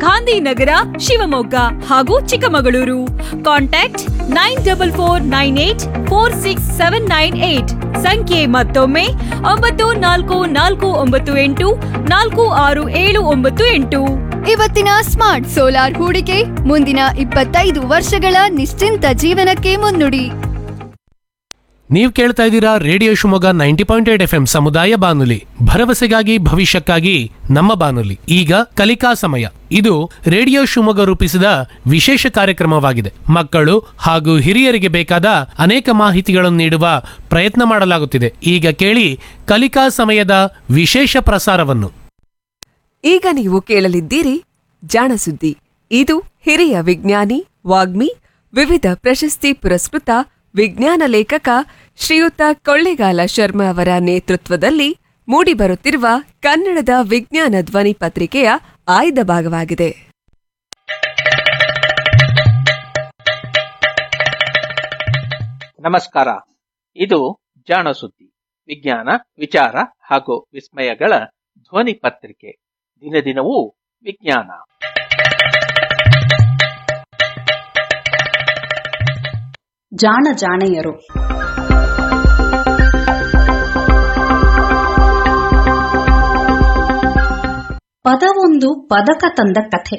ಗಾಂಧಿನಗರ ಶಿವಮೊಗ್ಗ ಹಾಗೂ Chikkamagaluru contact nine double four nine eight four six seven nine eight ಸಂಖ್ಯೆ ಮತ್ತೊಮ್ಮೆ ಒಂಬತ್ತು ನಾಲ್ಕು ನಾಲ್ಕು ಒಂಬತ್ತು ಎಂಟು ನಾಲ್ಕು ಆರು ಏಳು ಒಂಬತ್ತು ಎಂಟು ಇವತ್ತಿನ ಸ್ಮಾರ್ಟ್ ಸೋಲಾರ್ ಹೂಡಿಕೆ ಮುಂದಿನ ಇಪ್ಪತ್ತೈದು ವರ್ಷಗಳ ನಿಶ್ಚಿಂತ ಜೀವನಕ್ಕೆ ಮುನ್ನುಡಿ ನೀವು ಕೇಳ್ತಾ ಇದ್ದೀರಾ radio Shivamogga ninety point eight F M ಸಮುದಾಯ ಬಾನುಲಿ ಭರವಸೆಗಾಗಿ ಭವಿಷ್ಯಕ್ಕಾಗಿ ನಮ್ಮ ಬಾನುಲಿ ಈಗ ಕಲಿಕಾ ಸಮಯ ಇದು ರೇಡಿಯೋ ಶಿವಮೊಗ್ಗ ರೂಪಿಸಿದ ವಿಶೇಷ ಕಾರ್ಯಕ್ರಮವಾಗಿದೆ ಮಕ್ಕಳು ಹಾಗೂ ಹಿರಿಯರಿಗೆ ಬೇಕಾದ ಅನೇಕ ಮಾಹಿತಿಗಳನ್ನು ನೀಡುವ ಪ್ರಯತ್ನ ಮಾಡಲಾಗುತ್ತಿದೆ ಈಗ ಕೇಳಿ ಕಲಿಕಾ ಸಮಯದ ವಿಶೇಷ ಪ್ರಸಾರವನ್ನು ಈಗ ನೀವು ಕೇಳಲಿದ್ದೀರಿ ಜಾಣಸುದ್ದಿ ಇದು ಹಿರಿಯ ವಿಜ್ಞಾನಿ ವಾಗ್ಮಿ ವಿವಿಧ ಪ್ರಶಸ್ತಿ ಪುರಸ್ಕೃತ ವಿಜ್ಞಾನ ಲೇಖಕ ಶ್ರೀಯುತ ಕೊಳ್ಳೆಗಾಲ ಶರ್ಮಾ ಅವರ ನೇತೃತ್ವದಲ್ಲಿ ಮೂಡಿಬರುತ್ತಿರುವ ಕನ್ನಡದ ವಿಜ್ಞಾನ ಧ್ವನಿ ಪತ್ರಿಕೆಯ ಆಯ್ದ ಭಾಗವಾಗಿದೆ ನಮಸ್ಕಾರ ಇದು ಜಾಣ ಸುದ್ದಿ ವಿಜ್ಞಾನ ವಿಚಾರ ಹಾಗೂ ವಿಸ್ಮಯಗಳ ಧ್ವನಿ ಪತ್ರಿಕೆ ದಿನ ದಿನವೂ ವಿಜ್ಞಾನ ಜಾಣ ಜಾಣೆಯರು ಪದವೊಂದು ಪದಕ ತಂದ ಕಥೆ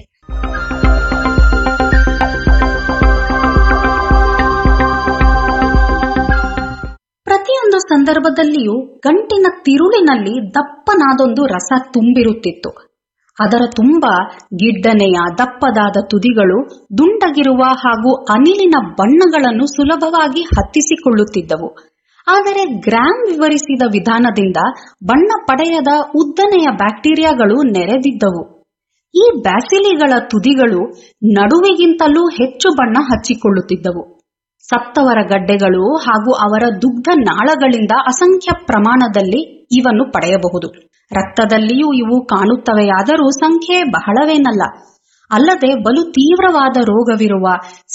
ಪ್ರತಿಯೊಂದು ಸಂದರ್ಭದಲ್ಲಿಯೂ ಗಂಟಿನ ತಿರುಳಿನಲ್ಲಿ ದಪ್ಪನಾದೊಂದು ರಸ ತುಂಬಿರುತ್ತಿತ್ತು ಅದರ ತುಂಬ ಗಿಡ್ಡನೆಯ ದಪ್ಪದಾದ ತುದಿಗಳು ದುಂಡಗಿರುವ ಹಾಗೂ ಅನಿಲಿನ ಬಣ್ಣಗಳನ್ನು ಸುಲಭವಾಗಿ ಹತ್ತಿಸಿಕೊಳ್ಳುತ್ತಿದ್ದವು ಆದರೆ ಗ್ರಾಮ್ ವಿವರಿಸಿದ ವಿಧಾನದಿಂದ ಬಣ್ಣ ಪಡೆಯದ ಉದ್ದನೆಯ ಬ್ಯಾಕ್ಟೀರಿಯಾಗಳು ನೆರೆದಿದ್ದವು ಈ ಬ್ಯಾಸಿಲಿಗಳ ತುದಿಗಳು ನಡುವಿಗಿಂತಲೂ ಹೆಚ್ಚು ಬಣ್ಣ ಹಚ್ಚಿಕೊಳ್ಳುತ್ತಿದ್ದವು ಸತ್ತವರ ಗಡ್ಡೆಗಳು ಹಾಗೂ ಅವರ ದುಗ್ಧ ನಾಳಗಳಿಂದ ಅಸಂಖ್ಯ ಪ್ರಮಾಣದಲ್ಲಿ ಇವನ್ನು ಪಡೆಯಬಹುದು ರಕ್ತದಲ್ಲಿಯೂ ಇವು ಕಾಣುತ್ತವೆಯಾದರೂ ಸಂಖ್ಯೆ ಬಹಳವೇನಲ್ಲ ಅಲ್ಲದೆ ಬಲು ತೀವ್ರವಾದ ರೋಗವಿರುವ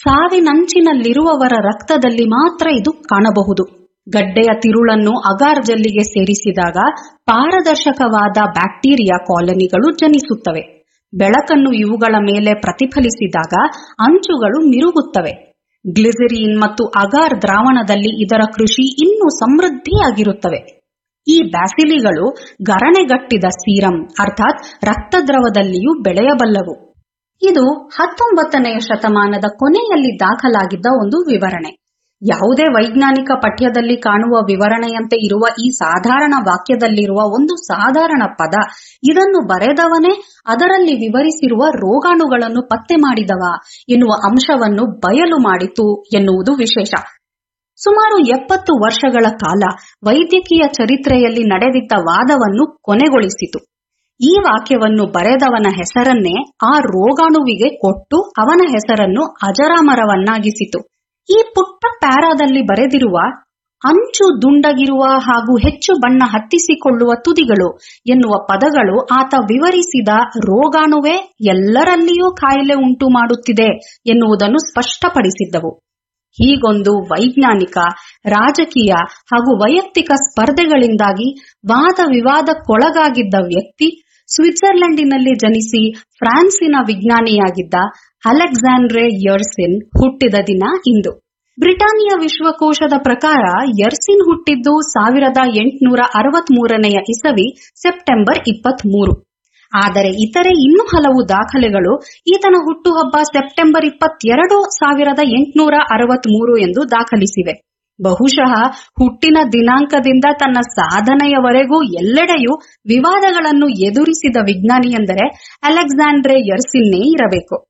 ಸಾವಿನಂಚಿನಲ್ಲಿರುವವರ ರಕ್ತದಲ್ಲಿ ಮಾತ್ರ ಇದು ಕಾಣಬಹುದು ಗಡ್ಡೆಯ ತಿರುಳನ್ನು ಅಗಾರ್ ಜಲ್ಲಿಗೆ ಸೇರಿಸಿದಾಗ ಪಾರದರ್ಶಕವಾದ ಬ್ಯಾಕ್ಟೀರಿಯಾ ಕಾಲನಿಗಳು ಜನಿಸುತ್ತವೆ ಬೆಳಕನ್ನು ಇವುಗಳ ಮೇಲೆ ಪ್ರತಿಫಲಿಸಿದಾಗ ಅಂಚುಗಳು ಮಿರುಗುತ್ತವೆ ಗ್ಲಿಸರಿನ್ ಮತ್ತು ಅಗಾರ್ ದ್ರಾವಣದಲ್ಲಿ ಇದರ ಕೃಷಿ ಇನ್ನೂ ಸಮೃದ್ಧಿಯಾಗಿರುತ್ತವೆ ಈ ಬ್ಯಾಸಿಲಿಗಳು ಗರಣೆಗಟ್ಟಿದ ಸೀರಂ ಅರ್ಥಾತ್ ರಕ್ತದ್ರವದಲ್ಲಿಯೂ ಬೆಳೆಯಬಲ್ಲವು ಇದು ಹತ್ತೊಂಬತ್ತನೆಯ ಶತಮಾನದ ಕೊನೆಯಲ್ಲಿ ದಾಖಲಾಗಿದ್ದ ಒಂದು ವಿವರಣೆ ಯಾವುದೇ ವೈಜ್ಞಾನಿಕ ಪಠ್ಯದಲ್ಲಿ ಕಾಣುವ ವಿವರಣೆಯಂತೆ ಇರುವ ಈ ಸಾಧಾರಣ ವಾಕ್ಯದಲ್ಲಿರುವ ಒಂದು ಸಾಧಾರಣ ಪದ ಇದನ್ನು ಬರೆದವನೇ ಅದರಲ್ಲಿ ವಿವರಿಸಿರುವ ರೋಗಾಣುಗಳನ್ನು ಪತ್ತೆ ಮಾಡಿದವ ಎನ್ನುವ ಅಂಶವನ್ನು ಬಯಲು ಮಾಡಿತು ಎನ್ನುವುದು ವಿಶೇಷ ಸುಮಾರು ಎಪ್ಪತ್ತು ವರ್ಷಗಳ ಕಾಲ ವೈದ್ಯಕೀಯ ಚರಿತ್ರೆಯಲ್ಲಿ ನಡೆದಿದ್ದ ವಾದವನ್ನು ಕೊನೆಗೊಳಿಸಿತು ಈ ವಾಕ್ಯವನ್ನು ಬರೆದವನ ಹೆಸರನ್ನೇ ಆ ರೋಗಾಣುವಿಗೆ ಕೊಟ್ಟು ಅವನ ಹೆಸರನ್ನು ಅಜರಾಮರವನ್ನಾಗಿಸಿತು ಈ ಪುಟ್ಟ ಪ್ಯಾರಾದಲ್ಲಿ ಬರೆದಿರುವ ಅಂಚು ದುಂಡಗಿರುವ ಹಾಗೂ ಹೆಚ್ಚು ಬಣ್ಣ ಹತ್ತಿಸಿಕೊಳ್ಳುವ ತುದಿಗಳು ಎನ್ನುವ ಪದಗಳು ಆತ ವಿವರಿಸಿದ ರೋಗಾಣುವೇ ಎಲ್ಲರಲ್ಲಿಯೂ ಕಾಯಿಲೆ ಉಂಟು ಮಾಡುತ್ತಿದೆ ಎನ್ನುವುದನ್ನು ಸ್ಪಷ್ಟಪಡಿಸಿದ್ದವು ಹೀಗೊಂದು ವೈಜ್ಞಾನಿಕ ರಾಜಕೀಯ ಹಾಗೂ ವೈಯಕ್ತಿಕ ಸ್ಪರ್ಧೆಗಳಿಂದಾಗಿ ವಾದ ವಿವಾದಕ್ಕೊಳಗಾಗಿದ್ದ ವ್ಯಕ್ತಿ ಸ್ವಿಟ್ಜರ್ಲೆಂಡಿನಲ್ಲಿ ಜನಿಸಿ ಫ್ರಾನ್ಸಿನ ವಿಜ್ಞಾನಿಯಾಗಿದ್ದ ಅಲೆಕ್ಸಾಂಡ್ರೆ ಯರ್ಸಿನ್ ಹುಟ್ಟಿದ ದಿನ ಇಂದು ಬ್ರಿಟಾನಿಯಾ ವಿಶ್ವಕೋಶದ ಪ್ರಕಾರ ಯರ್ಸಿನ್ ಹುಟ್ಟಿದ್ದು ಸಾವಿರದ ಎಂಟುನೂರ ಅರವತ್ಮೂರನೆಯ ಇಸವಿ ಸೆಪ್ಟೆಂಬರ್ ಇಪ್ಪತ್ಮೂರು ಆದರೆ ಇತರೆ ಇನ್ನೂ ಹಲವು ದಾಖಲೆಗಳು ಈತನ ಹುಟ್ಟುಹಬ್ಬ ಸೆಪ್ಟೆಂಬರ್ ಇಪ್ಪತ್ತೆರಡು ಸಾವಿರದ ಎಂಟುನೂರ ಅರವತ್ಮೂರು ಎಂದು ದಾಖಲಿಸಿವೆ ಬಹುಶಃ ಹುಟ್ಟಿನ ದಿನಾಂಕದಿಂದ ತನ್ನ ಸಾಧನೆಯವರೆಗೂ ಎಲ್ಲೆಡೆಯೂ ವಿವಾದಗಳನ್ನು ಎದುರಿಸಿದ ವಿಜ್ಞಾನಿ ಎಂದರೆ ಅಲೆಕ್ಸಾಂಡ್ರೆ ಯರ್ಸಿನ್ನೇ ಇರಬೇಕು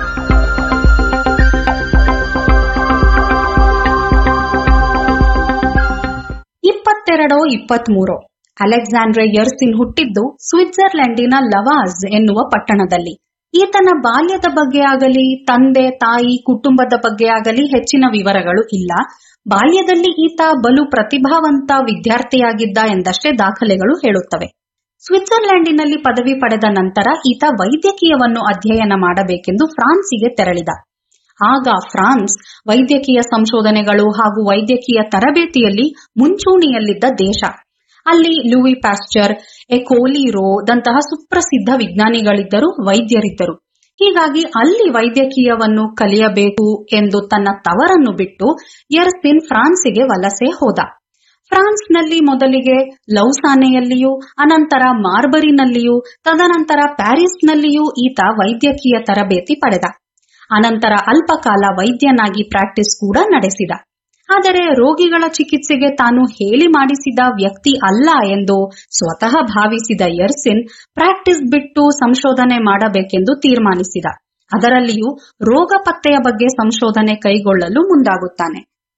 ಇಪ್ಪತ್ತೆರಡೋ ಇಪ್ಪತ್ಮೂರೋ ಅಲೆಕ್ಸಾಂಡ್ರೆ ಯರ್ಸಿನ್ ಹುಟ್ಟಿದ್ದು ಸ್ವಿಟ್ಜರ್ಲೆಂಡಿನ ಲವಾಜ್ ಎನ್ನುವ ಪಟ್ಟಣದಲ್ಲಿ ಈತನ ಬಾಲ್ಯದ ಬಗ್ಗೆ ಆಗಲಿ ತಂದೆ ತಾಯಿ ಕುಟುಂಬದ ಬಗ್ಗೆ ಆಗಲಿ ಹೆಚ್ಚಿನ ವಿವರಗಳು ಇಲ್ಲ ಬಾಲ್ಯದಲ್ಲಿ ಈತ ಬಲು ಪ್ರತಿಭಾವಂತ ವಿದ್ಯಾರ್ಥಿಯಾಗಿದ್ದ ಎಂದಷ್ಟೇ ದಾಖಲೆಗಳು ಹೇಳುತ್ತವೆ ಸ್ವಿಟ್ಜರ್ಲೆಂಡಿನಲ್ಲಿ ಪದವಿ ಪಡೆದ ನಂತರ ಈತ ವೈದ್ಯಕೀಯವನ್ನು ಅಧ್ಯಯನ ಮಾಡಬೇಕೆಂದು ಫ್ರಾನ್ಸಿಗೆ ತೆರಳಿದ ಆಗ ಫ್ರಾನ್ಸ್ ವೈದ್ಯಕೀಯ ಸಂಶೋಧನೆಗಳು ಹಾಗೂ ವೈದ್ಯಕೀಯ ತರಬೇತಿಯಲ್ಲಿ ಮುಂಚೂಣಿಯಲ್ಲಿದ್ದ ದೇಶ ಅಲ್ಲಿ ಲೂಯಿ ಪ್ಯಾಸ್ಚರ್ ಎಕೋಲಿ ರೋ ದಂತಹ ಸುಪ್ರಸಿದ್ಧ ವಿಜ್ಞಾನಿಗಳಿದ್ದರು ವೈದ್ಯರಿದ್ದರು ಹೀಗಾಗಿ ಅಲ್ಲಿ ವೈದ್ಯಕೀಯವನ್ನು ಕಲಿಯಬೇಕು ಎಂದು ತನ್ನ ತವರನ್ನು ಬಿಟ್ಟು ಯರ್ಸಿನ್ ಫ್ರಾನ್ಸಿಗೆ ವಲಸೆ ಹೋದ ಫ್ರಾನ್ಸ್ನಲ್ಲಿ ಮೊದಲಿಗೆ ಲೌಸಾನೆಯಲ್ಲಿಯೂ ಅನಂತರ ಮಾರ್ಬರಿನಲ್ಲಿಯೂ ತದನಂತರ ಪ್ಯಾರಿಸ್ನಲ್ಲಿಯೂ ಈತ ವೈದ್ಯಕೀಯ ತರಬೇತಿ ಪಡೆದ ಅನಂತರ ಅಲ್ಪಕಾಲ ವೈದ್ಯನಾಗಿ ಪ್ರಾಕ್ಟೀಸ್ ಕೂಡ ನಡೆಸಿದ ಆದರೆ ರೋಗಿಗಳ ಚಿಕಿತ್ಸೆಗೆ ತಾನು ಹೇಳಿ ಮಾಡಿಸಿದ ವ್ಯಕ್ತಿ ಅಲ್ಲ ಎಂದು ಸ್ವತಃ ಭಾವಿಸಿದ ಯರ್ಸಿನ್ ಪ್ರಾಕ್ಟೀಸ್ ಬಿಟ್ಟು ಸಂಶೋಧನೆ ಮಾಡಬೇಕೆಂದು ತೀರ್ಮಾನಿಸಿದ ಅದರಲ್ಲಿಯೂ ರೋಗ ಪತ್ತೆಯ ಬಗ್ಗೆ ಸಂಶೋಧನೆ ಕೈಗೊಳ್ಳಲು ಮುಂದಾಗುತ್ತಾನೆ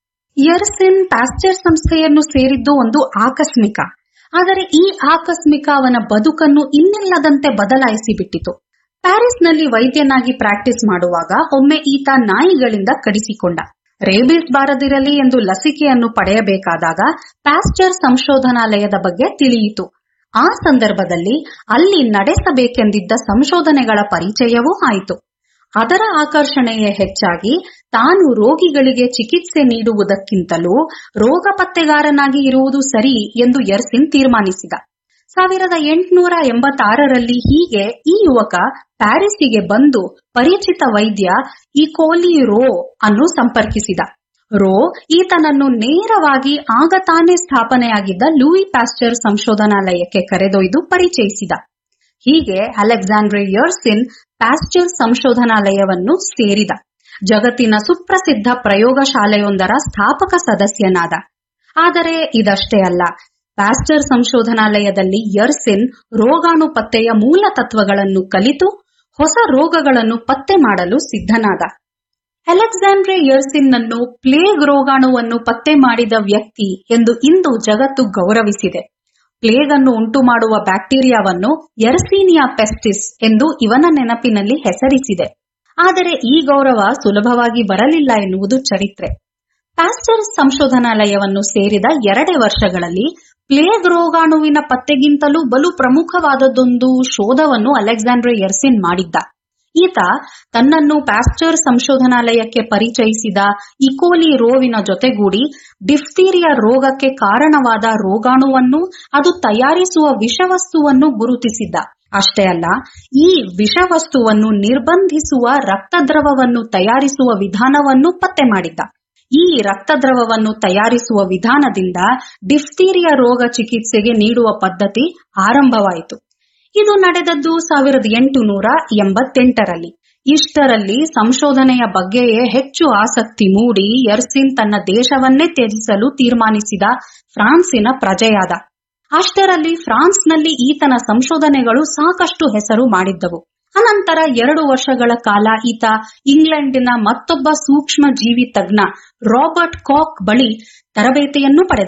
ಯರ್ಸಿನ್ ಪ್ಯಾಸ್ಚರ್ ಸಂಸ್ಥೆಯನ್ನು ಸೇರಿದ್ದು ಒಂದು ಆಕಸ್ಮಿಕ ಆದರೆ ಈ ಆಕಸ್ಮಿಕ ಅವನ ಬದುಕನ್ನು ಇನ್ನಿಲ್ಲದಂತೆ ಬದಲಾಯಿಸಿ ಬಿಟ್ಟಿತು ಪ್ಯಾರಿಸ್ನಲ್ಲಿ ವೈದ್ಯನಾಗಿ ಪ್ರಾಕ್ಟೀಸ್ ಮಾಡುವಾಗ ಒಮ್ಮೆ ಈತ ನಾಯಿಗಳಿಂದ ಕಡಿಸಿಕೊಂಡ ರೇಬಿಸ್ ಬಾರದಿರಲಿ ಎಂದು ಲಸಿಕೆಯನ್ನು ಪಡೆಯಬೇಕಾದಾಗ ಪ್ಯಾಸ್ಚರ್ ಸಂಶೋಧನಾಲಯದ ಬಗ್ಗೆ ತಿಳಿಯಿತು ಆ ಸಂದರ್ಭದಲ್ಲಿ ಅಲ್ಲಿ ನಡೆಸಬೇಕೆಂದಿದ್ದ ಸಂಶೋಧನೆಗಳ ಪರಿಚಯವೂ ಆಯಿತು ಅದರ ಆಕರ್ಷಣೆಯೇ ಹೆಚ್ಚಾಗಿ ತಾನು ರೋಗಿಗಳಿಗೆ ಚಿಕಿತ್ಸೆ ನೀಡುವುದಕ್ಕಿಂತಲೂ ರೋಗ ಪತ್ತೆಗಾರನಾಗಿ ಇರುವುದು ಸರಿ ಎಂದು ಯರ್ಸಿನ್ ತೀರ್ಮಾನಿಸಿದ ಸಾವಿರದ ಎಂಟುನೂರ ಎಂಬತ್ತಾರರಲ್ಲಿ ಹೀಗೆ ಈ ಯುವಕ ಪ್ಯಾರಿಸ್ಸಿಗೆ ಬಂದು ಪರಿಚಿತ ವೈದ್ಯ ಇಕೋಲಿ ರೋ ಅನ್ನು ಸಂಪರ್ಕಿಸಿದ ರೋ ಈತನನ್ನು ನೇರವಾಗಿ ಆಗ ತಾನೇ ಸ್ಥಾಪನೆಯಾಗಿದ್ದ ಲೂಯಿ ಪ್ಯಾಸ್ಚರ್ ಸಂಶೋಧನಾಲಯಕ್ಕೆ ಕರೆದೊಯ್ದು ಪರಿಚಯಿಸಿದ ಹೀಗೆ ಅಲೆಕ್ಸಾಂಡ್ರೆ ಯರ್ಸಿನ್ ಪ್ಯಾಸ್ಚರ್ ಸಂಶೋಧನಾಲಯವನ್ನು ಸೇರಿದ ಜಗತ್ತಿನ ಸುಪ್ರಸಿದ್ಧ ಪ್ರಯೋಗಶಾಲೆಯೊಂದರ ಸ್ಥಾಪಕ ಸದಸ್ಯನಾದ ಆದರೆ ಇದಷ್ಟೇ ಅಲ್ಲ ಪ್ಯಾಸ್ಚರ್ ಸಂಶೋಧನಾಲಯದಲ್ಲಿ ಯರ್ಸಿನ್ ರೋಗಾಣು ಪತ್ತೆಯ ಮೂಲ ತತ್ವಗಳನ್ನು ಕಲಿತು ಹೊಸ ರೋಗಗಳನ್ನು ಪತ್ತೆ ಮಾಡಲು ಸಿದ್ಧನಾದ ಅಲೆಕ್ಸಾಂಡ್ರೆ ಯರ್ಸಿನ್ನನ್ನು ಪ್ಲೇಗ್ ರೋಗಾಣುವನ್ನು ಪತ್ತೆ ಮಾಡಿದ ವ್ಯಕ್ತಿ ಎಂದು ಇಂದು ಜಗತ್ತು ಗೌರವಿಸಿದೆ ಪ್ಲೇಗ್ ಅನ್ನು ಉಂಟು ಮಾಡುವ ಬ್ಯಾಕ್ಟೀರಿಯಾವನ್ನು ಯರ್ಸೀನಿಯಾ ಪೆಸ್ಟಿಸ್ ಎಂದು ಇವನ ನೆನಪಿನಲ್ಲಿ ಹೆಸರಿಸಿದೆ ಆದರೆ ಈ ಗೌರವ ಸುಲಭವಾಗಿ ಬರಲಿಲ್ಲ ಎನ್ನುವುದು ಚರಿತ್ರೆ ಪ್ಯಾಸ್ಚರ್ ಸಂಶೋಧನಾಲಯವನ್ನು ಸೇರಿದ ಎರಡೇ ವರ್ಷಗಳಲ್ಲಿ ಪ್ಲೇಗ್ ರೋಗಾಣುವಿನ ಪತ್ತೆಗಿಂತಲೂ ಬಲು ಪ್ರಮುಖವಾದದ್ದೊಂದು ಶೋಧವನ್ನು ಅಲೆಕ್ಸಾಂಡ್ರೆ ಯರ್ಸಿನ್ ಮಾಡಿದ್ದ ಈತ ತನ್ನನ್ನು ಪ್ಯಾಸ್ಚರ್ ಸಂಶೋಧನಾಲಯಕ್ಕೆ ಪರಿಚಯಿಸಿದ ಇಕೋಲಿ ರೋವಿನ ಜೊತೆಗೂಡಿ ಡಿಫ್ತೀರಿಯಾ ರೋಗಕ್ಕೆ ಕಾರಣವಾದ ರೋಗಾಣುವನ್ನು ಅದು ತಯಾರಿಸುವ ವಿಷವಸ್ತುವನ್ನು ಗುರುತಿಸಿದ್ದ ಅಷ್ಟೇ ಅಲ್ಲ ಈ ವಿಷವಸ್ತುವನ್ನು ನಿರ್ಬಂಧಿಸುವ ರಕ್ತದ್ರವವನ್ನು ತಯಾರಿಸುವ ವಿಧಾನವನ್ನು ಪತ್ತೆ ಮಾಡಿದ್ದ ಈ ರಕ್ತದ್ರವವನ್ನು ತಯಾರಿಸುವ ವಿಧಾನದಿಂದ ಡಿಫ್ತೀರಿಯಾ ರೋಗ ಚಿಕಿತ್ಸೆಗೆ ನೀಡುವ ಪದ್ಧತಿ ಆರಂಭವಾಯಿತು ಇದು ನಡೆದದ್ದು ಸಾವಿರದ ಎಂಟುನೂರ ಎಂಬತ್ತೆಂಟರಲ್ಲಿ ಇಷ್ಟರಲ್ಲಿ ಸಂಶೋಧನೆಯ ಬಗ್ಗೆಯೇ ಹೆಚ್ಚು ಆಸಕ್ತಿ ಮೂಡಿ ಯರ್ಸಿನ್ ತನ್ನ ದೇಶವನ್ನೇ ತ್ಯಜಿಸಲು ತೀರ್ಮಾನಿಸಿದ ಫ್ರಾನ್ಸಿನ ಪ್ರಜೆಯಾದ ಅಷ್ಟರಲ್ಲಿ ಫ್ರಾನ್ಸ್ನಲ್ಲಿ ಈತನ ಸಂಶೋಧನೆಗಳು ಸಾಕಷ್ಟು ಹೆಸರು ಮಾಡಿದ್ದವು ಅನಂತರ ಎರಡು ವರ್ಷಗಳ ಕಾಲ ಈತ ಇಂಗ್ಲೆಂಡಿನ ಮತ್ತೊಬ್ಬ ಸೂಕ್ಷ್ಮ ಜೀವಿ ತಜ್ಞ ರಾಬರ್ಟ್ ಕಾಕ್ ಬಳಿ ತರಬೇತಿಯನ್ನು ಪಡೆದ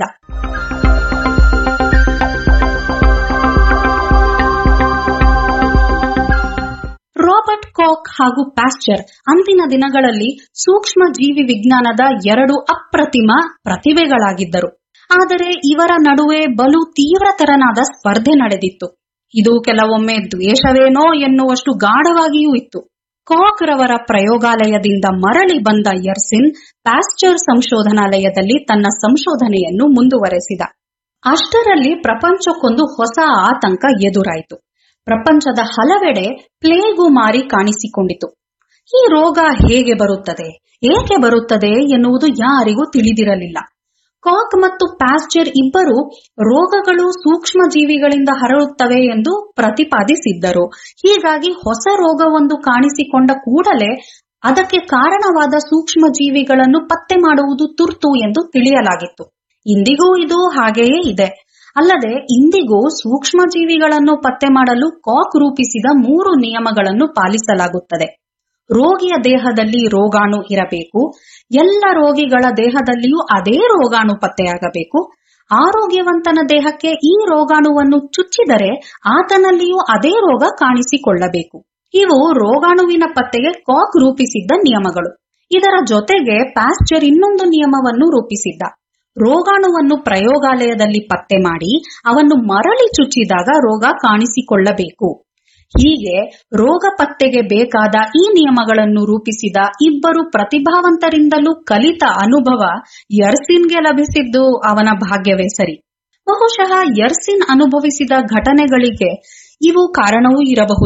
ರಾಬರ್ಟ್ ಕಾಕ್ ಹಾಗೂ ಪ್ಯಾಸ್ಚರ್ ಅಂದಿನ ದಿನಗಳಲ್ಲಿ ಸೂಕ್ಷ್ಮ ಜೀವಿ ವಿಜ್ಞಾನದ ಎರಡು ಅಪ್ರತಿಮ ಪ್ರತಿಭೆಗಳಾಗಿದ್ದರು ಆದರೆ ಇವರ ನಡುವೆ ಬಲು ತೀವ್ರತರನಾದ ಸ್ಪರ್ಧೆ ನಡೆದಿತ್ತು ಇದು ಕೆಲವೊಮ್ಮೆ ದ್ವೇಷವೇನೋ ಎನ್ನುವಷ್ಟು ಗಾಢವಾಗಿಯೂ ಇತ್ತು ಕಾಕ್ ರವರ ಪ್ರಯೋಗಾಲಯದಿಂದ ಮರಳಿ ಬಂದ ಯರ್ಸಿನ್ ಪ್ಯಾಸ್ಚರ್ ಸಂಶೋಧನಾಲಯದಲ್ಲಿ ತನ್ನ ಸಂಶೋಧನೆಯನ್ನು ಮುಂದುವರೆಸಿದ ಅಷ್ಟರಲ್ಲಿ ಪ್ರಪಂಚಕ್ಕೊಂದು ಹೊಸ ಆತಂಕ ಎದುರಾಯಿತು ಪ್ರಪಂಚದ ಹಲವೆಡೆ ಪ್ಲೇಗು ಮಾರಿ ಕಾಣಿಸಿಕೊಂಡಿತು ಈ ರೋಗ ಹೇಗೆ ಬರುತ್ತದೆ ಏಕೆ ಬರುತ್ತದೆ ಎನ್ನುವುದು ಯಾರಿಗೂ ತಿಳಿದಿರಲಿಲ್ಲ ಕಾಕ್ ಮತ್ತು ಪ್ಯಾಸ್ಚರ್ ಇಬ್ಬರು ರೋಗಗಳು ಸೂಕ್ಷ್ಮ ಜೀವಿಗಳಿಂದ ಹರಡುತ್ತವೆ ಎಂದು ಪ್ರತಿಪಾದಿಸಿದ್ದರು ಹೀಗಾಗಿ ಹೊಸ ರೋಗವೊಂದು ಕಾಣಿಸಿಕೊಂಡ ಕೂಡಲೇ ಅದಕ್ಕೆ ಕಾರಣವಾದ ಸೂಕ್ಷ್ಮ ಜೀವಿಗಳನ್ನು ಪತ್ತೆ ಮಾಡುವುದು ತುರ್ತು ಎಂದು ತಿಳಿಯಲಾಗಿತ್ತು ಇಂದಿಗೂ ಇದು ಹಾಗೆಯೇ ಇದೆ ಅಲ್ಲದೆ ಇಂದಿಗೂ ಸೂಕ್ಷ್ಮ ಜೀವಿಗಳನ್ನು ಪತ್ತೆ ಮಾಡಲು ಕಾಕ್ ರೂಪಿಸಿದ ಮೂರು ನಿಯಮಗಳನ್ನು ಪಾಲಿಸಲಾಗುತ್ತದೆ ರೋಗಿಯ ದೇಹದಲ್ಲಿ ರೋಗಾಣು ಇರಬೇಕು ಎಲ್ಲ ರೋಗಿಗಳ ದೇಹದಲ್ಲಿಯೂ ಅದೇ ರೋಗಾಣು ಪತ್ತೆಯಾಗಬೇಕು ಆರೋಗ್ಯವಂತನ ದೇಹಕ್ಕೆ ಈ ರೋಗಾಣುವನ್ನು ಚುಚ್ಚಿದರೆ ಆತನಲ್ಲಿಯೂ ಅದೇ ರೋಗ ಕಾಣಿಸಿಕೊಳ್ಳಬೇಕು ಇವು ರೋಗಾಣುವಿನ ಪತ್ತೆಗೆ ಕಾಕ್ ರೂಪಿಸಿದ್ದ ನಿಯಮಗಳು ಇದರ ಜೊತೆಗೆ ಪ್ಯಾಸ್ಚರ್ ಇನ್ನೊಂದು ನಿಯಮವನ್ನು ರೂಪಿಸಿದ್ದ ರೋಗಾಣುವನ್ನು ಪ್ರಯೋಗಾಲಯದಲ್ಲಿ ಪತ್ತೆ ಮಾಡಿ ಅವನ್ನು ಮರಳಿ ಚುಚ್ಚಿದಾಗ ರೋಗ ಕಾಣಿಸಿಕೊಳ್ಳಬೇಕು ಹೀಗೆ ರೋಗ ಪತ್ತೆಗೆ ಬೇಕಾದ ಈ ನಿಯಮಗಳನ್ನು ರೂಪಿಸಿದ ಇಬ್ಬರು ಪ್ರತಿಭಾವಂತರಿಂದಲೂ ಕಲಿತ ಅನುಭವ ಯರ್ಸಿನ್ಗೆ ಲಭಿಸಿದ್ದು ಅವನ ಭಾಗ್ಯವೇ ಸರಿ ಬಹುಶಃ ಯರ್ಸಿನ್ ಅನುಭವಿಸಿದ ಘಟನೆಗಳಿಗೆ ಇವು ಕಾರಣವೂ ಇರಬಹುದು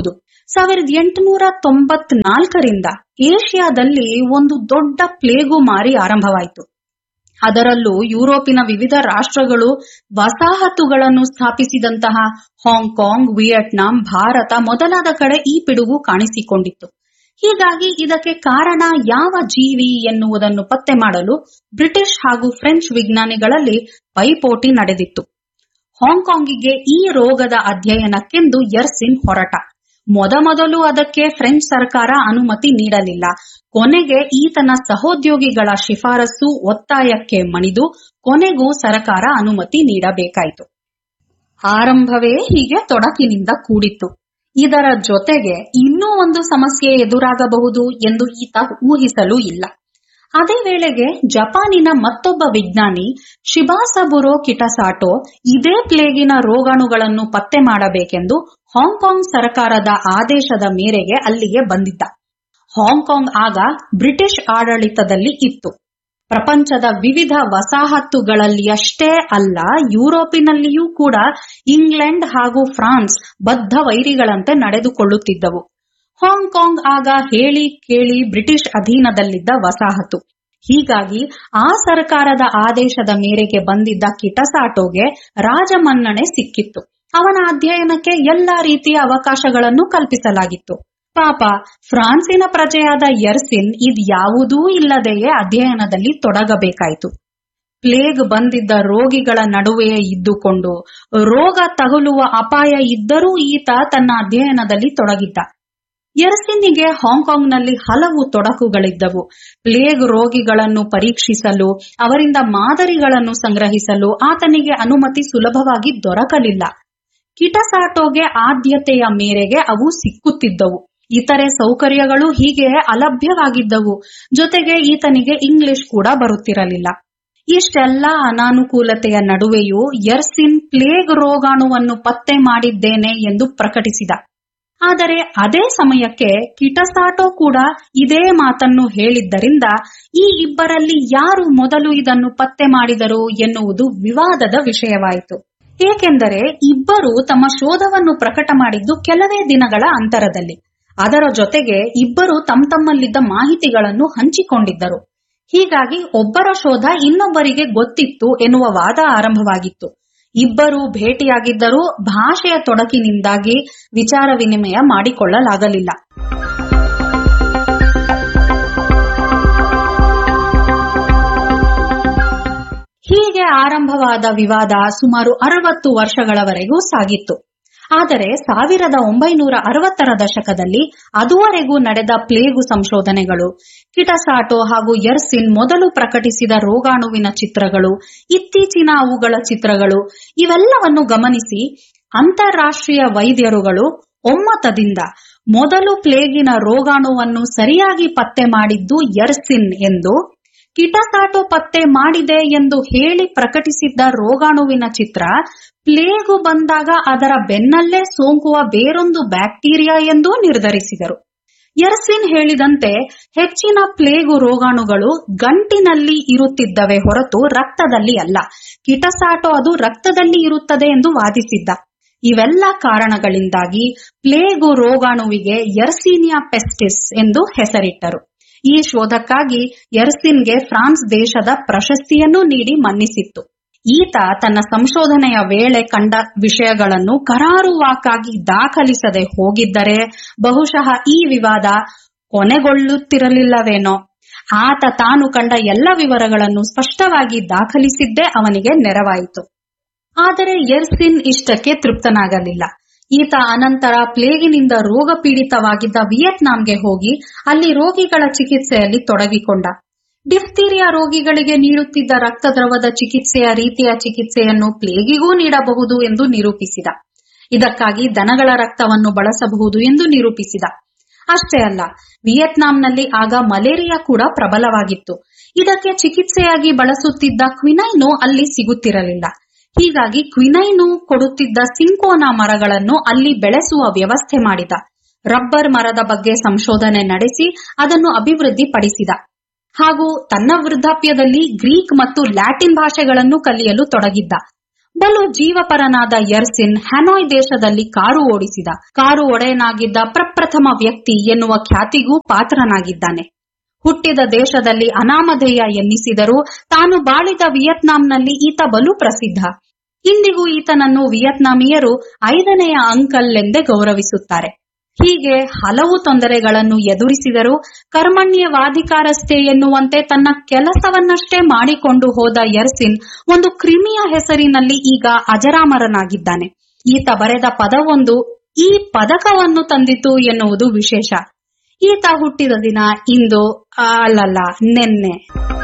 ಸಾವಿರದ ಎಂಟುನೂರ ತೊಂಬತ್ನಾಲ್ಕರಿಂದ ಏಷ್ಯಾದಲ್ಲಿ ಒಂದು ದೊಡ್ಡ ಪ್ಲೇಗು ಮಾರಿ ಆರಂಭವಾಯಿತು ಅದರಲ್ಲೂ ಯುರೋಪಿನ ವಿವಿಧ ರಾಷ್ಟ್ರಗಳು ವಸಾಹತುಗಳನ್ನು ಸ್ಥಾಪಿಸಿದಂತಹ ಹಾಂಗ್ಕಾಂಗ್ ವಿಯೆಟ್ನಾಂ ಭಾರತ ಮೊದಲಾದ ಕಡೆ ಈ ಪಿಡುಗು ಕಾಣಿಸಿಕೊಂಡಿತ್ತು ಹೀಗಾಗಿ ಇದಕ್ಕೆ ಕಾರಣ ಯಾವ ಜೀವಿ ಎನ್ನುವುದನ್ನು ಪತ್ತೆ ಮಾಡಲು ಬ್ರಿಟಿಷ್ ಹಾಗೂ ಫ್ರೆಂಚ್ ವಿಜ್ಞಾನಿಗಳಲ್ಲಿ ಪೈಪೋಟಿ ನಡೆದಿತ್ತು ಹಾಂಗ್ಕಾಂಗಿಗೆ ಈ ರೋಗದ ಅಧ್ಯಯನಕ್ಕೆಂದು ಯರ್ಸಿನ್ ಹೊರಟ ಮೊದಮೊದಲು ಅದಕ್ಕೆ ಫ್ರೆಂಚ್ ಸರ್ಕಾರ ಅನುಮತಿ ನೀಡಲಿಲ್ಲ ಕೊನೆಗೆ ಈತನ ಸಹೋದ್ಯೋಗಿಗಳ ಶಿಫಾರಸು ಒತ್ತಾಯಕ್ಕೆ ಮಣಿದು ಕೊನೆಗೂ ಸರ್ಕಾರ ಅನುಮತಿ ನೀಡಬೇಕಾಯಿತು ಆರಂಭವೇ ಹೀಗೆ ತೊಡಕಿನಿಂದ ಕೂಡಿತ್ತು ಇದರ ಜೊತೆಗೆ ಇನ್ನೂ ಒಂದು ಸಮಸ್ಯೆ ಎದುರಾಗಬಹುದು ಎಂದು ಈತ ಊಹಿಸಲೂ ಇಲ್ಲ ಅದೇ ವೇಳೆಗೆ ಜಪಾನಿನ ಮತ್ತೊಬ್ಬ ವಿಜ್ಞಾನಿ ಶಿಬಾಸಬುರೋ ಕಿಟಸಾಟೋ ಇದೇ ಪ್ಲೇಗಿನ ರೋಗಾಣುಗಳನ್ನು ಪತ್ತೆ ಮಾಡಬೇಕೆಂದು ಹಾಂಗ್ಕಾಂಗ್ ಸರ್ಕಾರದ ಆದೇಶದ ಮೇರೆಗೆ ಅಲ್ಲಿಗೆ ಬಂದಿದ್ದ ಹಾಂಗ್ಕಾಂಗ್ ಆಗ ಬ್ರಿಟಿಷ್ ಆಡಳಿತದಲ್ಲಿ ಇತ್ತು ಪ್ರಪಂಚದ ವಿವಿಧ ವಸಾಹತುಗಳಲ್ಲಿಯಷ್ಟೇ ಅಲ್ಲ ಯುರೋಪಿನಲ್ಲಿಯೂ ಕೂಡ ಇಂಗ್ಲೆಂಡ್ ಹಾಗೂ ಫ್ರಾನ್ಸ್ ಬದ್ಧ ವೈರಿಗಳಂತೆ ನಡೆದುಕೊಳ್ಳುತ್ತಿದ್ದವು ಹಾಂಗ್ಕಾಂಗ್ ಆಗ ಹೇಳಿ ಕೇಳಿ ಬ್ರಿಟಿಷ್ ಅಧೀನದಲ್ಲಿದ್ದ ವಸಾಹತು ಹೀಗಾಗಿ ಆ ಸರ್ಕಾರದ ಆದೇಶದ ಮೇರೆಗೆ ಬಂದಿದ್ದ ಕಿಟಸಾಟೋಗೆ ರಾಜಮನ್ನಣೆ ಸಿಕ್ಕಿತ್ತು ಅವನ ಅಧ್ಯಯನಕ್ಕೆ ಎಲ್ಲಾ ರೀತಿಯ ಅವಕಾಶಗಳನ್ನು ಕಲ್ಪಿಸಲಾಗಿತ್ತು ಪಾಪ ಫ್ರಾನ್ಸಿನ ಪ್ರಜೆಯಾದ ಯರ್ಸಿನ್ ಇದ್ಯಾವುದೂ ಇಲ್ಲದೆಯೇ ಅಧ್ಯಯನದಲ್ಲಿ ತೊಡಗಬೇಕಾಯಿತು ಪ್ಲೇಗ್ ಬಂದಿದ್ದ ರೋಗಿಗಳ ನಡುವೆಯೇ ಇದ್ದುಕೊಂಡು ರೋಗ ತಗುಲುವ ಅಪಾಯ ಇದ್ದರೂ ಈತ ತನ್ನ ಅಧ್ಯಯನದಲ್ಲಿ ತೊಡಗಿದ್ದ ಯರ್ಸಿನ್ನಿಗೆ ಹಾಂಗ್ಕಾಂಗ್ನಲ್ಲಿ ಹಲವು ತೊಡಕುಗಳಿದ್ದವು ಪ್ಲೇಗ್ ರೋಗಿಗಳನ್ನು ಪರೀಕ್ಷಿಸಲು ಅವರಿಂದ ಮಾದರಿಗಳನ್ನು ಸಂಗ್ರಹಿಸಲು ಆತನಿಗೆ ಅನುಮತಿ ಸುಲಭವಾಗಿ ದೊರಕಲಿಲ್ಲ ಕಿಟಸಾಟೋಗೆ ಆದ್ಯತೆಯ ಮೇರೆಗೆ ಅವು ಸಿಕ್ಕುತ್ತಿದ್ದವು ಇತರೆ ಸೌಕರ್ಯಗಳು ಹೀಗೆ ಅಲಭ್ಯವಾಗಿದ್ದವು ಜೊತೆಗೆ ಈತನಿಗೆ ಇಂಗ್ಲಿಷ್ ಕೂಡ ಬರುತ್ತಿರಲಿಲ್ಲ ಇಷ್ಟೆಲ್ಲ ಅನಾನುಕೂಲತೆಯ ನಡುವೆಯೂ ಯರ್ಸಿನ್ ಪ್ಲೇಗ್ ರೋಗಾಣುವನ್ನು ಪತ್ತೆ ಮಾಡಿದ್ದೇನೆ ಎಂದು ಪ್ರಕಟಿಸಿದ ಆದರೆ ಅದೇ ಸಮಯಕ್ಕೆ ಕಿಟಸಾಟೋ ಕೂಡ ಇದೇ ಮಾತನ್ನು ಹೇಳಿದ್ದರಿಂದ ಈ ಇಬ್ಬರಲ್ಲಿ ಯಾರು ಮೊದಲು ಇದನ್ನು ಪತ್ತೆ ಮಾಡಿದರು ಎನ್ನುವುದು ವಿವಾದದ ವಿಷಯವಾಯಿತು ಏಕೆಂದರೆ ಇಬ್ಬರು ತಮ್ಮ ಶೋಧವನ್ನು ಪ್ರಕಟ ಮಾಡಿದ್ದು ಕೆಲವೇ ದಿನಗಳ ಅಂತರದಲ್ಲಿ ಅದರ ಜೊತೆಗೆ ಇಬ್ಬರು ತಮ್ಮ ತಮ್ಮಲ್ಲಿದ್ದ ಮಾಹಿತಿಗಳನ್ನು ಹಂಚಿಕೊಂಡಿದ್ದರು ಹೀಗಾಗಿ ಒಬ್ಬರ ಶೋಧ ಇನ್ನೊಬ್ಬರಿಗೆ ಗೊತ್ತಿತ್ತು ಎನ್ನುವ ವಾದ ಆರಂಭವಾಗಿತ್ತು ಇಬ್ಬರು ಭೇಟಿಯಾಗಿದ್ದರೂ ಭಾಷೆಯ ತೊಡಕಿನಿಂದಾಗಿ ವಿಚಾರ ವಿನಿಮಯ ಮಾಡಿಕೊಳ್ಳಲಾಗಲಿಲ್ಲ ಹೀಗೆ ಆರಂಭವಾದ ವಿವಾದ ಸುಮಾರು ಅರವತ್ತು ವರ್ಷಗಳವರೆಗೂ ಸಾಗಿತ್ತು ಆದರೆ ಸಾವಿರದ ಒಂಬೈನೂರ ಅರವತ್ತರ ದಶಕದಲ್ಲಿ ಅದುವರೆಗೂ ನಡೆದ ಪ್ಲೇಗು ಸಂಶೋಧನೆಗಳು ಕಿಟಸಾಟೋ ಹಾಗೂ ಯರ್ಸಿನ್ ಮೊದಲು ಪ್ರಕಟಿಸಿದ ರೋಗಾಣುವಿನ ಚಿತ್ರಗಳು ಇತ್ತೀಚಿನ ಅವುಗಳ ಚಿತ್ರಗಳು ಇವೆಲ್ಲವನ್ನು ಗಮನಿಸಿ ಅಂತಾರಾಷ್ಟ್ರೀಯ ವೈದ್ಯರುಗಳು ಒಮ್ಮತದಿಂದ ಮೊದಲು ಪ್ಲೇಗಿನ ರೋಗಾಣುವನ್ನು ಸರಿಯಾಗಿ ಪತ್ತೆ ಮಾಡಿದ್ದು ಯರ್ಸಿನ್ ಎಂದು ಕಿಟಸಾಟೋ ಪತ್ತೆ ಮಾಡಿದೆ ಎಂದು ಹೇಳಿ ಪ್ರಕಟಿಸಿದ್ದ ರೋಗಾಣುವಿನ ಚಿತ್ರ ಪ್ಲೇಗು ಬಂದಾಗ ಅದರ ಬೆನ್ನಲ್ಲೇ ಸೋಂಕುವ ಬೇರೊಂದು ಬ್ಯಾಕ್ಟೀರಿಯಾ ಎಂದೂ ನಿರ್ಧರಿಸಿದರು ಯರ್ಸಿನ್ ಹೇಳಿದಂತೆ ಹೆಚ್ಚಿನ ಪ್ಲೇಗು ರೋಗಾಣುಗಳು ಗಂಟಿನಲ್ಲಿ ಇರುತ್ತಿದ್ದವೆ ಹೊರತು ರಕ್ತದಲ್ಲಿ ಅಲ್ಲ ಕಿಟಸಾಟೋ ಅದು ರಕ್ತದಲ್ಲಿ ಇರುತ್ತದೆ ಎಂದು ವಾದಿಸಿದ್ದ ಇವೆಲ್ಲ ಕಾರಣಗಳಿಂದಾಗಿ ಪ್ಲೇಗು ರೋಗಾಣುವಿಗೆ ಯರ್ಸೀನಿಯಾ ಪೆಸ್ಟಿಸ್ ಎಂದು ಹೆಸರಿಟ್ಟರು ಈ ಶೋಧಕ್ಕಾಗಿ ಯರ್ಸಿನ್ಗೆ ಫ್ರಾನ್ಸ್ ದೇಶದ ಪ್ರಶಸ್ತಿಯನ್ನು ನೀಡಿ ಮನ್ನಿಸಿತ್ತು ಈತ ತನ್ನ ಸಂಶೋಧನೆಯ ವೇಳೆ ಕಂಡ ವಿಷಯಗಳನ್ನು ಕರಾರುವಾಕ್ಕಾಗಿ ದಾಖಲಿಸದೆ ಹೋಗಿದ್ದರೆ ಬಹುಶಃ ಈ ವಿವಾದ ಕೊನೆಗೊಳ್ಳುತ್ತಿರಲಿಲ್ಲವೇನೋ ಆತ ತಾನು ಕಂಡ ಎಲ್ಲ ವಿವರಗಳನ್ನು ಸ್ಪಷ್ಟವಾಗಿ ದಾಖಲಿಸಿದ್ದೇ ಅವನಿಗೆ ನೆರವಾಯಿತು ಆದರೆ ಯರ್ಸಿನ್ ಇಷ್ಟಕ್ಕೆ ತೃಪ್ತನಾಗಲಿಲ್ಲ ಈತ ಅನಂತರ ಪ್ಲೇಗಿನಿಂದ ರೋಗ ಪೀಡಿತವಾಗಿದ್ದ ವಿಯೆಟ್ನಾಂಗೆ ಹೋಗಿ ಅಲ್ಲಿ ರೋಗಿಗಳ ಚಿಕಿತ್ಸೆಯಲ್ಲಿ ತೊಡಗಿಕೊಂಡ ಡಿಫ್ತೀರಿಯಾ ರೋಗಿಗಳಿಗೆ ನೀಡುತ್ತಿದ್ದ ರಕ್ತದ್ರವದ ಚಿಕಿತ್ಸೆಯ ರೀತಿಯ ಚಿಕಿತ್ಸೆಯನ್ನು ಪ್ಲೇಗಿಗೂ ನೀಡಬಹುದು ಎಂದು ನಿರೂಪಿಸಿದ ಇದಕ್ಕಾಗಿ ದನಗಳ ರಕ್ತವನ್ನು ಬಳಸಬಹುದು ಎಂದು ನಿರೂಪಿಸಿದ ಅಷ್ಟೇ ಅಲ್ಲ ವಿಯೆಟ್ನಾಂನಲ್ಲಿ ಆಗ ಮಲೇರಿಯಾ ಕೂಡ ಪ್ರಬಲವಾಗಿತ್ತು ಇದಕ್ಕೆ ಚಿಕಿತ್ಸೆಯಾಗಿ ಬಳಸುತ್ತಿದ್ದ ಕ್ವಿನೈನು ಅಲ್ಲಿ ಸಿಗುತ್ತಿರಲಿಲ್ಲ ಹೀಗಾಗಿ ಕ್ವಿನೈನು ಕೊಡುತ್ತಿದ್ದ ಸಿಂಕೋನಾ ಮರಗಳನ್ನು ಅಲ್ಲಿ ಬೆಳೆಸುವ ವ್ಯವಸ್ಥೆ ಮಾಡಿದ ರಬ್ಬರ್ ಮರದ ಬಗ್ಗೆ ಸಂಶೋಧನೆ ನಡೆಸಿ ಅದನ್ನು ಅಭಿವೃದ್ಧಿಪಡಿಸಿದ ಹಾಗೂ ತನ್ನ ವೃದ್ಧಾಪ್ಯದಲ್ಲಿ ಗ್ರೀಕ್ ಮತ್ತು ಲ್ಯಾಟಿನ್ ಭಾಷೆಗಳನ್ನು ಕಲಿಯಲು ತೊಡಗಿದ್ದ ಬಲು ಜೀವಪರನಾದ ಯರ್ಸಿನ್ ಹ್ಯಾನೋಯ್ ದೇಶದಲ್ಲಿ ಕಾರು ಓಡಿಸಿದ ಕಾರು ಒಡೆಯನಾಗಿದ್ದ ಪ್ರಪ್ರಥಮ ವ್ಯಕ್ತಿ ಎನ್ನುವ ಖ್ಯಾತಿಗೂ ಪಾತ್ರನಾಗಿದ್ದಾನೆ ಹುಟ್ಟಿದ ದೇಶದಲ್ಲಿ ಅನಾಮಧೇಯ ಎನ್ನಿಸಿದರೂ ತಾನು ಬಾಳಿದ ವಿಯತ್ನಾಂನಲ್ಲಿ ಈತ ಬಲು ಪ್ರಸಿದ್ಧ ಇಂದಿಗೂ ಈತನನ್ನು ವಿಯತ್ನಾಮೀಯರು ಐದನೆಯ ಅಂಕಲ್ ಎಂದೇ ಗೌರವಿಸುತ್ತಾರೆ ಹೀಗೆ ಹಲವು ತೊಂದರೆಗಳನ್ನು ಎದುರಿಸಿದರೂ ಕರ್ಮಣ್ಯವಾಧಿಕಾರಸ್ಥೆ ಎನ್ನುವಂತೆ ತನ್ನ ಕೆಲಸವನ್ನಷ್ಟೇ ಮಾಡಿಕೊಂಡು ಹೋದ ಯರ್ಸಿನ್ ಒಂದು ಕ್ರಿಮಿಯ ಹೆಸರಿನಲ್ಲಿ ಈಗ ಅಜರಾಮರನಾಗಿದ್ದಾನೆ ಈತ ಬರೆದ ಪದವೊಂದು ಈ ಪದಕವನ್ನು ತಂದಿತು ಎನ್ನುವುದು ವಿಶೇಷ ಈತ ಹುಟ್ಟಿದ ದಿನ ಇಂದು ಆ, ಅಲ್ಲಲ್ಲ ನಿನ್ನೆ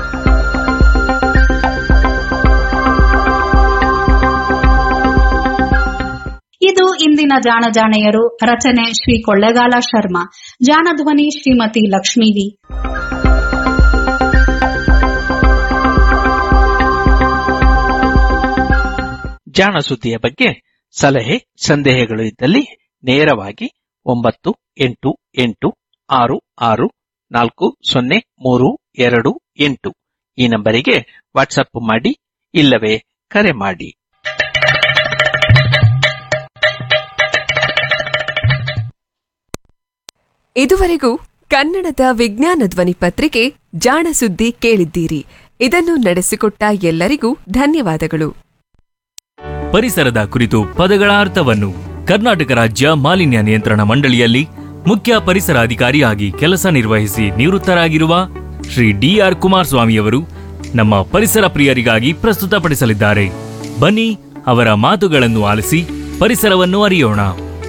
ಇದು ಇಂದಿನ ಜಾಣ ಜಾಣೆಯರು ರಚನೆ ಶ್ರೀ ಕೊಳ್ಳೆಗಾಲ ಶರ್ಮಾ ಜಾಣಧ್ವನಿ ಶ್ರೀಮತಿ ಲಕ್ಷ್ಮೀ ವಿ ಜಾಣ ಸುದ್ದಿಯ ಬಗ್ಗೆ ಸಲಹೆ ಸಂದೇಹಗಳು ಇದ್ದಲ್ಲಿ ನೇರವಾಗಿ ಒಂಬತ್ತು ಎಂಟು ಎಂಟು ಆರು ಆರು ನಾಲ್ಕು ಸೊನ್ನೆ ಮೂರು ಎರಡು ಎಂಟು ಈ ನಂಬರಿಗೆ ವಾಟ್ಸಪ್ ಮಾಡಿ ಇಲ್ಲವೇ ಕರೆ ಮಾಡಿ ಇದುವರೆಗೂ ಕನ್ನಡದ ವಿಜ್ಞಾನ ಧ್ವನಿ ಪತ್ರಿಕೆ ಜಾಣ ಸುದ್ದಿ ಕೇಳಿದ್ದೀರಿ ಇದನ್ನು ನಡೆಸಿಕೊಟ್ಟ ಎಲ್ಲರಿಗೂ ಧನ್ಯವಾದಗಳು ಪರಿಸರದ ಕುರಿತು ಪದಗಳ ಅರ್ಥವನ್ನು ಕರ್ನಾಟಕ ರಾಜ್ಯ ಮಾಲಿನ್ಯ ನಿಯಂತ್ರಣ ಮಂಡಳಿಯಲ್ಲಿ ಮುಖ್ಯ ಪರಿಸರ ಅಧಿಕಾರಿಯಾಗಿ ಕೆಲಸ ನಿರ್ವಹಿಸಿ ನಿವೃತ್ತರಾಗಿರುವ ಶ್ರೀ ಡಿಆರ್ ಕುಮಾರಸ್ವಾಮಿಯವರು ನಮ್ಮ ಪರಿಸರ ಪ್ರಿಯರಿಗಾಗಿ ಪ್ರಸ್ತುತಪಡಿಸಲಿದ್ದಾರೆ ಬನ್ನಿ ಅವರ ಮಾತುಗಳನ್ನು ಆಲಿಸಿ ಪರಿಸರವನ್ನು ಅರಿಯೋಣ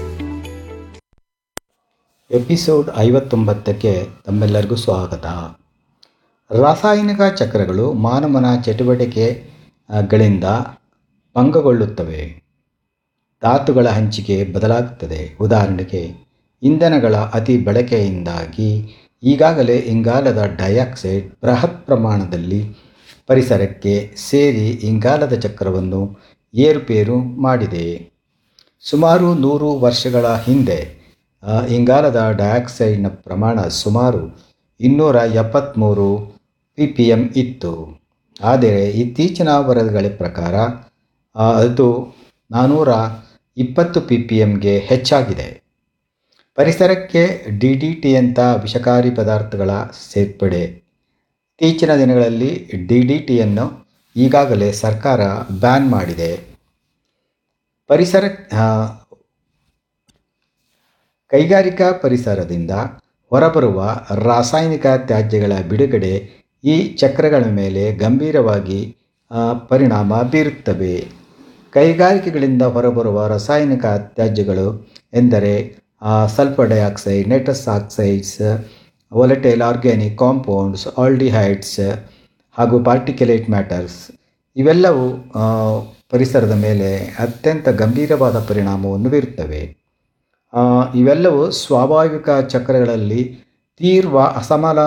ಎಪಿಸೋಡ್ ಐವತ್ತೊಂಬತ್ತಕ್ಕೆ ತಮ್ಮೆಲ್ಲರಿಗೂ ಸ್ವಾಗತ ರಾಸಾಯನಿಕ ಚಕ್ರಗಳು ಮಾನವನ ಚಟುವಟಿಕೆಗಳಿಂದ ಭಂಗಗೊಳ್ಳುತ್ತವೆ ಧಾತುಗಳ ಹಂಚಿಕೆ ಬದಲಾಗುತ್ತದೆ ಉದಾಹರಣೆಗೆ ಇಂಧನಗಳ ಅತಿ ಬಳಕೆಯಿಂದಾಗಿ ಈಗಾಗಲೇ ಇಂಗಾಲದ ಡೈಆಕ್ಸೈಡ್ ಬೃಹತ್ ಪ್ರಮಾಣದಲ್ಲಿ ಪರಿಸರಕ್ಕೆ ಸೇರಿ ಇಂಗಾಲದ ಚಕ್ರವನ್ನು ಏರುಪೇರು ಮಾಡಿದೆ ಸುಮಾರು ನೂರು ವರ್ಷಗಳ ಹಿಂದೆ ಆ, ಇಂಗಾಲದ ಡೈಆಕ್ಸೈಡ್ನ ಪ್ರಮಾಣ ಸುಮಾರು ಇನ್ನೂರ ಎಪ್ಪತ್ತ್ಮೂರು ಪಿ ಪಿ ಎಮ್ ಇತ್ತು ಆದರೆ ಇತ್ತೀಚಿನ ವರದಿಗಳ ಪ್ರಕಾರ ಆ, ಅದು ನಾನ್ನೂರ ಇಪ್ಪತ್ತು ಪಿ ಪಿ ಎಮ್ಗೆ ಹೆಚ್ಚಾಗಿದೆ ಪರಿಸರಕ್ಕೆ ಡಿ ಡಿ ಟಿಯಂಥ ವಿಷಕಾರಿ ಪದಾರ್ಥಗಳ ಸೇರ್ಪಡೆ ಇತ್ತೀಚಿನ ದಿನಗಳಲ್ಲಿ ಡಿ ಡಿ ಟಿಯನ್ನು ಈಗಾಗಲೇ ಸರ್ಕಾರ ಬ್ಯಾನ್ ಮಾಡಿದೆ ಪರಿಸರ ಆ, ಕೈಗಾರಿಕಾ ಪರಿಸರದಿಂದ ಹೊರಬರುವ ರಾಸಾಯನಿಕ ತ್ಯಾಜ್ಯಗಳ ಬಿಡುಗಡೆ ಈ ಚಕ್ರಗಳ ಮೇಲೆ ಗಂಭೀರವಾಗಿ ಆ, ಪರಿಣಾಮ ಬೀರುತ್ತವೆ ಕೈಗಾರಿಕೆಗಳಿಂದ ಹೊರಬರುವ ರಾಸಾಯನಿಕ ತ್ಯಾಜ್ಯಗಳು ಎಂದರೆ sulphur dioxide nitrous oxides volatile organic compounds aldehydes ಹಾಗೂ ಪಾರ್ಟಿಕ್ಯುಲೇಟ್ ಮ್ಯಾಟರ್ಸ್ ಇವೆಲ್ಲವೂ ಆ, ಪರಿಸರದ ಮೇಲೆ ಅತ್ಯಂತ ಗಂಭೀರವಾದ ಪರಿಣಾಮವನ್ನು ಬೀರುತ್ತವೆ ಆ, ಇವೆಲ್ಲವೂ ಸ್ವಾಭಾವಿಕ ಚಕ್ರಗಳಲ್ಲಿ ತೀವ್ರ ಅಸಮಲ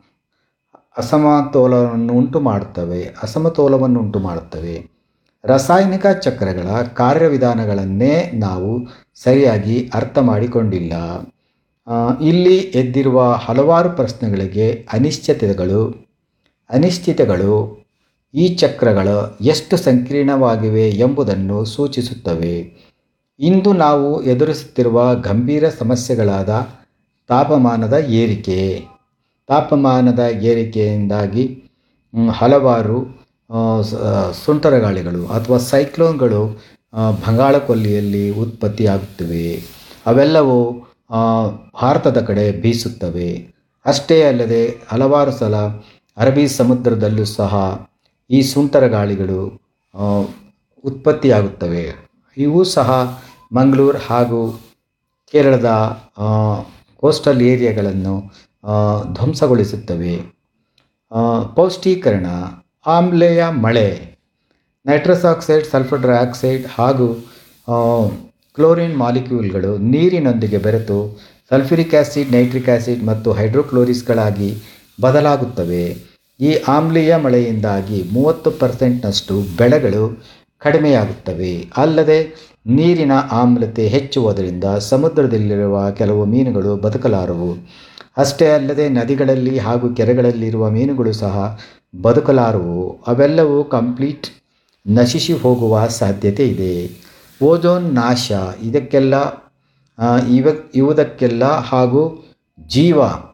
ಅಸಮತೋಲನವನ್ನು ಉಂಟು ಮಾಡುತ್ತವೆ ಅಸಮತೋಲವನ್ನು ಉಂಟು ಮಾಡುತ್ತವೆ ರಾಸಾಯನಿಕ ಚಕ್ರಗಳ ಕಾರ್ಯವಿಧಾನಗಳನ್ನೇ ನಾವು ಸರಿಯಾಗಿ ಅರ್ಥ ಮಾಡಿಕೊಂಡಿಲ್ಲ ಆ, ಇಲ್ಲಿ ಎದ್ದಿರುವ ಹಲವಾರು ಪ್ರಶ್ನೆಗಳಿಗೆ ಅನಿಶ್ಚಿತತೆಗಳು ಅನಿಶ್ಚಿತಗಳು ಈ ಚಕ್ರಗಳು ಎಷ್ಟು ಸಂಕೀರ್ಣವಾಗಿವೆ ಎಂಬುದನ್ನು ಸೂಚಿಸುತ್ತವೆ ಇಂದು ನಾವು ಎದುರಿಸುತ್ತಿರುವ ಗಂಭೀರ ಸಮಸ್ಯೆಗಳಾದ ತಾಪಮಾನದ ಏರಿಕೆ ತಾಪಮಾನದ ಏರಿಕೆಯಿಂದಾಗಿ ಮ್, ಹಲವಾರು ಆ, ಸ- ಸುಂಟರಗಾಳಿಗಳು ಅಥವಾ ಸೈಕ್ಲೋನ್ಗಳು ಆ, ಬಂಗಾಳಕೊಲ್ಲಿಯಲ್ಲಿ ಉತ್ಪತ್ತಿಯಾಗುತ್ತವೆ ಅವೆಲ್ಲವೂ ಆ, ಭಾರತದ ಕಡೆ ಬೀಸುತ್ತವೆ ಅಷ್ಟೇ ಅಲ್ಲದೆ ಹಲವಾರು ಸಲ ಅರಬ್ಬಿ ಸಮುದ್ರದಲ್ಲೂ ಸಹ ಈ ಸುಂಟರಗಾಳಿಗಳು ಆ, ಉತ್ಪತ್ತಿಯಾಗುತ್ತವೆ ಇವು ಸಹ ಮಂಗಳೂರು ಹಾಗೂ ಕೇರಳದ ಆ, ಕೋಸ್ಟಲ್ ಏರಿಯಾಗಳನ್ನು ಆ, ಧ್ವಂಸಗೊಳಿಸುತ್ತವೆ ಆ, ಪೌಷ್ಟೀಕರಣ ಆಮ್ಲೇಯ ಮಳೆ ನೈಟ್ರಸ್ ಆಕ್ಸೈಡ್ ಸಲ್ಫರ್ ಡೈಆಕ್ಸೈಡ್ ಹಾಗೂ ಆ, ಕ್ಲೋರಿನ್ ಮಾಲಿಕ್ಯೂಲ್ಗಳು ನೀರಿನೊಂದಿಗೆ ಬೆರೆತು ಸಲ್ಫ್ಯೂರಿಕ್ ಆ್ಯಸಿಡ್ ನೈಟ್ರಿಕ್ ಆ್ಯಸಿಡ್ ಮತ್ತು ಹೈಡ್ರೋಕ್ಲೋರಿಸ್ಗಳಾಗಿ ಬದಲಾಗುತ್ತವೆ ಈ ಆಮ್ಲೀಯ ಮಳೆಯಿಂದಾಗಿ ಮೂವತ್ತು ಪರ್ಸೆಂಟ್ನಷ್ಟು ಬೆಳೆಗಳು ಕಡಿಮೆಯಾಗುತ್ತವೆ ಅಲ್ಲದೆ ನೀರಿನ ಆಮ್ಲತೆ ಹೆಚ್ಚುವುದರಿಂದ ಸಮುದ್ರದಲ್ಲಿರುವ ಕೆಲವು ಮೀನುಗಳು ಬದುಕಲಾರವು ಅಷ್ಟೇ ಅಲ್ಲದೆ ನದಿಗಳಲ್ಲಿ ಹಾಗೂ ಕೆರೆಗಳಲ್ಲಿರುವ ಮೀನುಗಳು ಸಹ ಬದುಕಲಾರವು ಅವೆಲ್ಲವೂ ಕಂಪ್ಲೀಟ್ ನಶಿಸಿ ಹೋಗುವ ಸಾಧ್ಯತೆ ಇದೆ ಓಜೋನ್ ನಾಶ ಇದಕ್ಕೆಲ್ಲ ಆ, ಇವ ಇವುದಕ್ಕೆಲ್ಲ ಹಾಗೂ ಜೀವ